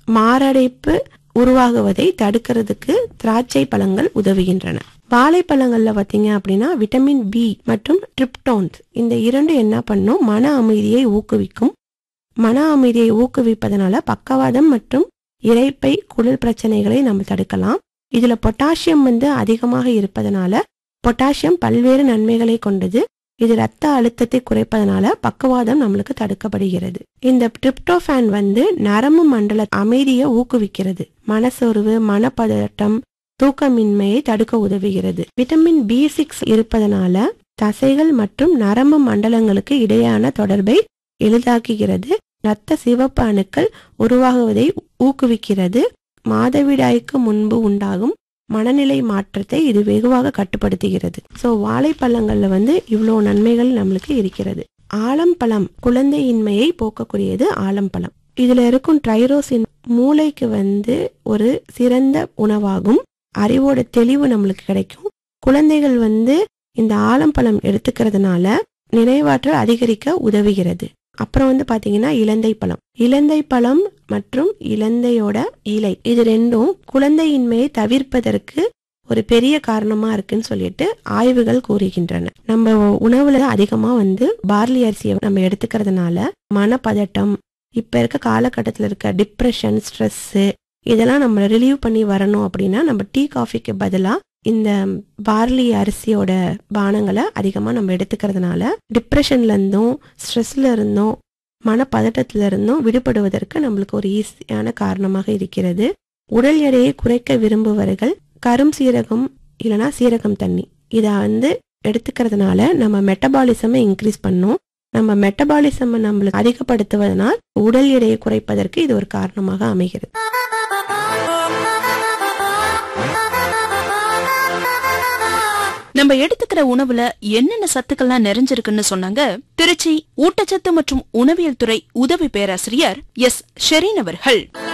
மாரடைப்பு உருவாகுவதை தடுக்கிறதுக்கு திராட்சை பழங்கள் உதவுகின்றன வாழைப்பழங்கள்ல பாத்தீங்க அப்படின்னா விட்டமின் பி மற்றும் ட்ரிப்டோன்ஸ் இந்த இரண்டு என்ன பண்ணும் மன அமைதியை ஊக்குவிக்கும் மன அமைதியை ஊக்குவிப்பதனால பக்கவாதம் மற்றும் இரைப்பை குடல் பிரச்சனைகளை நம்ம தடுக்கலாம் இதுல பொட்டாசியம் வந்து அதிகமாக இருப்பதனால பொட்டாசியம் பல்வேறு நன்மைகளை கொண்டது இது ரத்த அழுத்தத்தை குறைப்பதனால பக்கவாதம் நம்மளுக்கு தடுக்கப்படுகிறது இந்த டிரிப்டோஃபான் வந்து நரம்பு மண்டல அமைதியை ஊக்குவிக்கிறது மனசோர்வு மனப்பதட்டம் தூக்கமின்மையை தடுக்க உதவுகிறது விட்டமின் பி சிக்ஸ் இருப்பதனால தசைகள் மற்றும் நரம்பு மண்டலங்களுக்கு இடையான தொடர்பை எளிதாக்குகிறது இரத்த சிவப்பு அணுக்கள் உருவாகுவதை ஊக்குவிக்கிறது மாதவிடாய்க்கு முன்பு உண்டாகும் மனநிலை மாற்றத்தை இது வெகுவாக கட்டுப்படுத்துகிறது ஸோ வாழைப்பழங்கள்ல வந்து இவ்வளோ நன்மைகள் நம்மளுக்கு இருக்கிறது ஆலம்பழம் குழந்தையின்மையை போக்கக்கூடியது ஆலம்பழம் இதுல இருக்கும் ட்ரைரோசின் மூளைக்கு வந்து ஒரு சிறந்த உணவாகும் அறிவோட தெளிவு நம்மளுக்கு கிடைக்கும் குழந்தைகள் வந்து இந்த ஆலம்பழம் எடுத்துக்கிறதுனால நினைவாற்றல் அதிகரிக்க உதவுகிறது அப்புறம் வந்து பாத்தீங்கன்னா இலந்தை பழம் இலந்தை பழம் மற்றும் இலந்தையோட இலை இது ரெண்டும் குழந்தையின்மையை தவிர்ப்பதற்கு ஒரு பெரிய காரணமா இருக்குன்னு சொல்லிட்டு ஆய்வுகள் கூறுகின்றன நம்ம உணவுல அதிகமா வந்து பார்லி அரிசியை நம்ம எடுத்துக்கிறதுனால மனப்பதட்டம் இப்ப இருக்க காலகட்டத்தில் இருக்க டிப்ரெஷன் ஸ்ட்ரெஸ் இதெல்லாம் நம்ம ரிலீவ் பண்ணி வரணும் அப்படின்னா நம்ம டீ காஃபிக்கு பதிலா இந்த பார்லி அரிசியோட பானங்களை அதிகமா நம்ம எடுத்துக்கிறதுனால டிப்ரெஷன்ல இருந்தும் ஸ்ட்ரெஸ்ல இருந்தும் மனப்பதட்டத்துல இருந்தும் விடுபடுவதற்கு நம்மளுக்கு ஒரு ஈஸியான காரணமாக இருக்கிறது உடல் எடையை குறைக்க விரும்புபவர்கள் கரும் சீரகம் இல்லைன்னா சீரகம் தண்ணி இதை வந்து எடுத்துக்கிறதுனால நம்ம மெட்டபாலிசமை இன்க்ரீஸ் பண்ணும் நம்ம மெட்டபாலிசம் நம்மளுக்கு அதிகப்படுத்துவதனால் உடல் எடையை குறைப்பதற்கு இது ஒரு காரணமாக அமைகிறது நம்ம எடுத்துக்கிற உணவுல என்னென்ன சத்துக்கள்லாம் நிறைஞ்சிருக்குன்னு சொன்னாங்க திருச்சி ஊட்டச்சத்து மற்றும் உணவியல் துறை உதவி பேராசிரியர் எஸ் ஷெரீன் அவர்கள்